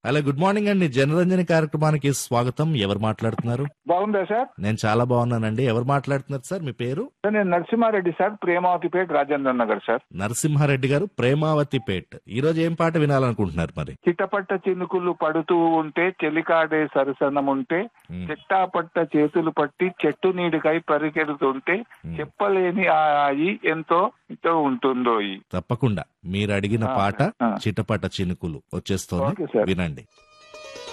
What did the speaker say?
Hello good morning అండి జనరంజని కార్యక్రమానికి స్వాగతం ఎవరు మాట్లాడుతున్నారు బాగుందా సార్ నేను చాలా బాగున్నానండి ఎవరు మాట్లాడుతున్నారు సార్ మీ పేరు సార్ నేను నరసింహారెడ్డి సార్ ప్రేమావతిపేట రాజేంద్ర నగర్ సార్ నరసింహారెడ్డి గారు ప్రేమావతి పేట్ ఈ రోజు ఏం పాట వినాలనుకుంటున్నారు మరి చిట్టపట్ట చినుకులు పడుతూ ఉంటే చెలికాడే సరసనం ఉంటే మ్, చెట్టాపట్ట చేతులు పట్టి చెట్టు నీడికై పరిగెడుతుంటే మ్. చెప్పలేని ఆ ఆయి ఎంతో ఎంతో ఉంటుందో ఈ తప్పకుండా మీరు అడిగిన ఆ, పాట ఆ. చిటపట చినుకులు వచ్చేస్తోంది ఓకే సార్. వినండి